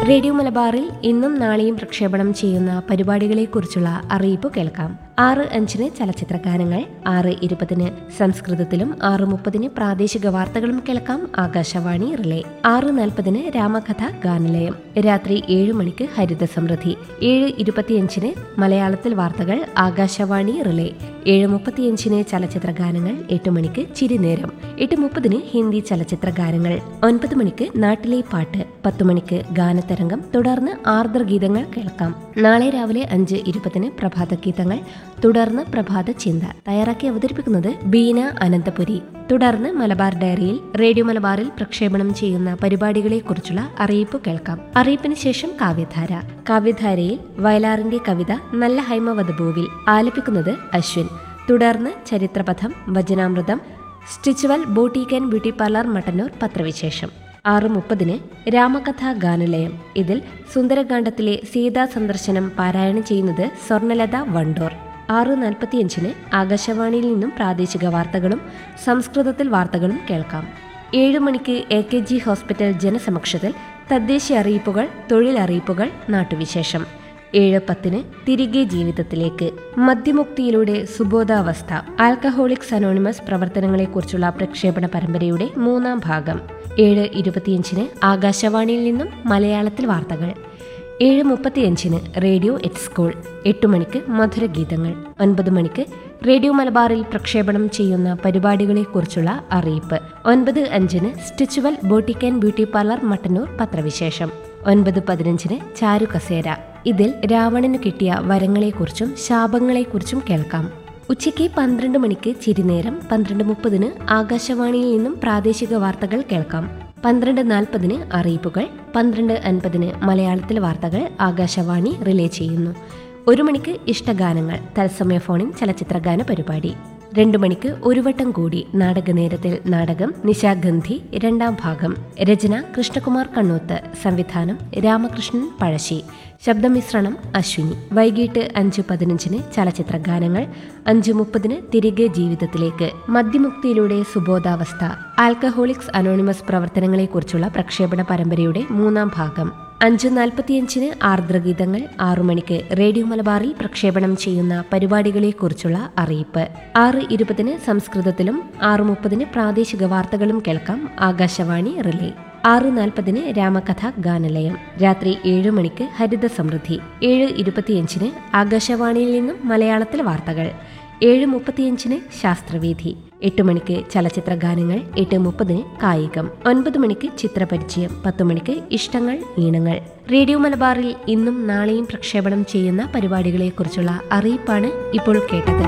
radio മലബാറിൽ ഇന്നും നാളെയും പ്രക്ഷേപണം ചെയ്യുന്ന പരിപാടികളെക്കുറിച്ചുള്ള അറിയിപ്പ് കേൾക്കാം ആറ് അഞ്ചിന് ചലച്ചിത്ര ഗാനങ്ങൾ ആറ് ഇരുപതിന് സംസ്കൃതത്തിലും ആറ് മുപ്പതിന് പ്രാദേശിക വാർത്തകളും കേൾക്കാം ആകാശവാണി റിലേ ആറ് നാൽപ്പതിന് രാമകഥ ഗാനലയം രാത്രി ഏഴ് മണിക്ക് ഹരിത സമൃദ്ധി ഏഴ് ഇരുപത്തിയഞ്ചിന് മലയാളത്തിൽ വാർത്തകൾ ആകാശവാണി റിലേ ഏഴ് മുപ്പത്തിയഞ്ചിന് ചലച്ചിത്ര ഗാനങ്ങൾ എട്ട് മണിക്ക് ചിരിനേരം എട്ട് മുപ്പതിന് ഹിന്ദി ചലച്ചിത്ര ഗാനങ്ങൾ ഒൻപത് മണിക്ക് നാട്ടിലെ പാട്ട് പത്ത് മണിക്ക് ഗാനതരംഗം തുടർന്ന് ആർദ്ര ഗീതങ്ങൾ കേൾക്കാം നാളെ രാവിലെ അഞ്ച് ഇരുപതിന് പ്രഭാത ഗീതങ്ങൾ തുടർന്ന് പ്രഭാത ചിന്ത തയ്യാറാക്കി അവതരിപ്പിക്കുന്നത് ബീന അനന്തപുരി തുടർന്ന് മലബാർ ഡയറിയിൽ റേഡിയോ മലബാറിൽ പ്രക്ഷേപണം ചെയ്യുന്ന പരിപാടികളെക്കുറിച്ചുള്ള അറിയിപ്പ് കേൾക്കാം അറിയിപ്പിന് ശേഷം കാവ്യധാര കാവ്യധാരയിൽ വയലാറിന്റെ കവിത നല്ല ഹൈമവധഭൂവിൽ ആലപിക്കുന്നത് അശ്വിൻ തുടർന്ന് ചരിത്രപഥം വചനാമൃതം stitchual boutique and beauty parlour Mattannur പത്രവിശേഷം ആറ് മുപ്പതിന് രാമകഥാ ഗാനലയം ഇതിൽ സുന്ദരകാന്ഡത്തിലെ സീതാ സന്ദർശനം പാരായണം ചെയ്യുന്നത് സ്വർണലത വണ്ടോർ ആറ് നാൽപ്പത്തിയഞ്ചിന് ആകാശവാണിയിൽ നിന്നും പ്രാദേശിക വാർത്തകളും സംസ്കൃതത്തിൽ വാർത്തകളും കേൾക്കാം ഏഴ് മണിക്ക് എ കെ ജി ഹോസ്പിറ്റൽ ജനസമക്ഷത്തിൽ തദ്ദേശീയ അറിയിപ്പുകൾ തൊഴിലറിയിപ്പുകൾ നാട്ടുവിശേഷം ഏഴ് പത്തിന് തിരികെ ജീവിതത്തിലേക്ക് മദ്യമുക്തിയിലൂടെ സുബോധാവസ്ഥ ആൽക്കഹോളിക്സ് അനോണിമസ് പ്രവർത്തനങ്ങളെക്കുറിച്ചുള്ള പ്രക്ഷേപണ പരമ്പരയുടെ മൂന്നാം ഭാഗം ഏഴ് ഇരുപത്തിയഞ്ചിന് ആകാശവാണിയിൽ നിന്നും മലയാളത്തിൽ വാർത്തകൾ ഏഴ് മുപ്പത്തിയഞ്ചിന് റേഡിയോ എറ്റ് സ്കൂൾ എട്ട് മണിക്ക് മധുരഗീതങ്ങൾ ഒൻപത് മണിക്ക് റേഡിയോ മലബാറിൽ പ്രക്ഷേപണം ചെയ്യുന്ന പരിപാടികളെക്കുറിച്ചുള്ള അറിയിപ്പ് ഒൻപത് അഞ്ചിന് stitchual boutique and beauty parlour Mattannur പത്രവിശേഷം ഒൻപത് പതിനഞ്ചിന് ചാരു കസേര ഇതിൽ രാവണന് കിട്ടിയ വരങ്ങളെക്കുറിച്ചും ശാപങ്ങളെക്കുറിച്ചും കേൾക്കാം ഉച്ചയ്ക്ക് പന്ത്രണ്ട് മണിക്ക് ചിരിനേരം പന്ത്രണ്ട് മുപ്പതിന് ആകാശവാണിയിൽ നിന്നും പ്രാദേശിക വാർത്തകൾ കേൾക്കാം പന്ത്രണ്ട് നാൽപ്പതിന് അറിയിപ്പുകൾ പന്ത്രണ്ട് അൻപതിന് മലയാളത്തിൽ വാർത്തകൾ ആകാശവാണി റിലേ ചെയ്യുന്നു ഒരു മണിക്ക് ഇഷ്ടഗാനങ്ങൾ തത്സമയ ഫോണിൻ ചലച്ചിത്രഗാന പരിപാടി രണ്ടു മണിക്ക് ഒരു വട്ടം കൂടി നാടകനേരത്തിൽ നാടകം നിശാഗന്ധി രണ്ടാം ഭാഗം രചന കൃഷ്ണകുമാർ കണ്ണൂത്ത് സംവിധാനം രാമകൃഷ്ണൻ പഴശ്ശി ശബ്ദമിശ്രണം അശ്വിനി വൈകിട്ട് അഞ്ച് പതിനഞ്ചിന് ചലച്ചിത്ര ഗാനങ്ങൾ അഞ്ച് മുപ്പതിന് തിരികെ ജീവിതത്തിലേക്ക് മദ്യമുക്തിയിലൂടെ സുബോധാവസ്ഥ ആൽക്കഹോളിക്സ് അനോണിമസ് പ്രവർത്തനങ്ങളെക്കുറിച്ചുള്ള പ്രക്ഷേപണ പരമ്പരയുടെ മൂന്നാം ഭാഗം അഞ്ച് നാൽപ്പത്തിയഞ്ചിന് ആർദ്രഗീതങ്ങൾ ആറു മണിക്ക് റേഡിയോ മലബാറിൽ പ്രക്ഷേപണം ചെയ്യുന്ന പരിപാടികളെക്കുറിച്ചുള്ള അറിയിപ്പ് ആറ് ഇരുപതിന് സംസ്കൃതത്തിലും ആറ് മുപ്പതിന് പ്രാദേശിക വാർത്തകളും കേൾക്കാം ആകാശവാണി റിലേ ആറ് നാൽപ്പതിന് രാമകഥ ഗാനലയം രാത്രി ഏഴ് മണിക്ക് ഹരിത സമൃദ്ധി ഏഴ് ഇരുപത്തിയഞ്ചിന് ആകാശവാണിയിൽ നിന്നും മലയാളത്തിൽ വാർത്തകൾ ഏഴ് മുപ്പത്തിയഞ്ചിന് ശാസ്ത്രവേദി എട്ട് മണിക്ക് ചലച്ചിത്ര ഗാനങ്ങൾ എട്ട് മുപ്പതിന് കായികം ഒൻപത് മണിക്ക് ചിത്രപരിചയം പത്ത് മണിക്ക് ഇഷ്ടങ്ങൾ ഈണങ്ങൾ റേഡിയോ മലബാറിൽ ഇന്നും നാളെയും പ്രക്ഷേപണം ചെയ്യുന്ന പരിപാടികളെക്കുറിച്ചുള്ള അറിയിപ്പാണ് ഇപ്പോൾ കേട്ടത്